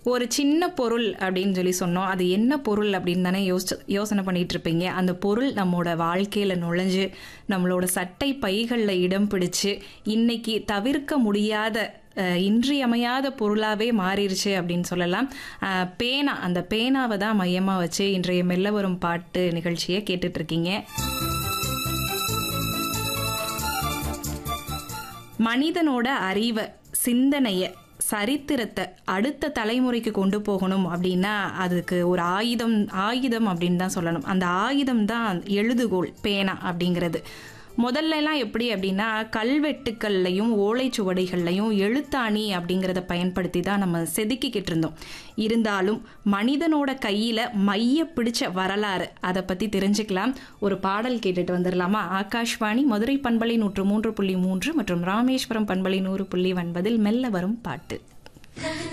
ஒரு சின்ன பொருள் அப்படின்னு சொல்லி சொன்னோம் அது என்ன பொருள் அப்படின்னு தானே யோசிச்சு யோசனை பண்ணிட்டு இருப்பீங்க அந்த பொருள் நம்மளோட வாழ்க்கையில நுழைஞ்சு நம்மளோட சட்டை பைகளில் இடம் பிடிச்சு இன்னைக்கு தவிர்க்க முடியாத அஹ், இன்றியமையாத பொருளாவே மாறிடுச்சு அப்படின்னு சொல்லலாம் அஹ், பேனா அந்த பேனாவை தான் மையமாக வச்சு இன்றைய மெல்ல வரும் பாட்டு நிகழ்ச்சியை கேட்டுட்டு இருக்கீங்க மனிதனோட அறிவை சிந்தனைய சரித்திரத்தை அடுத்த தலைமுறைக்கு கொண்டு போகணும் அப்படின்னா அதுக்கு ஒரு ஆயுதம் ஆயுதம் அப்படின்னு தான் சொல்லணும் அந்த ஆயுதம் தான் எழுதுகோல் பேனா அப்படிங்கிறது முதல்ல எல்லாம் எப்படி அப்படின்னா கல்வெட்டுக்கள்லையும் ஓலைச்சுவடைகள்லையும் எழுத்தாணி அப்படிங்கிறத பயன்படுத்தி தான் நம்ம செதுக்கிக்கிட்டு இருந்தோம் இருந்தாலும் மனிதனோட கையில மைய பிடிச்ச வரலாறு அதை பத்தி தெரிஞ்சுக்கலாம் ஒரு பாடல் கேட்டுட்டு வந்துடலாமா ஆகாஷ்வாணி மதுரை பண்பலை நூற்று மூன்று புள்ளி மூன்று மற்றும் ராமேஸ்வரம் பண்பலை நூறு புள்ளி ஒன்பதில் மெல்ல வரும் பாட்டு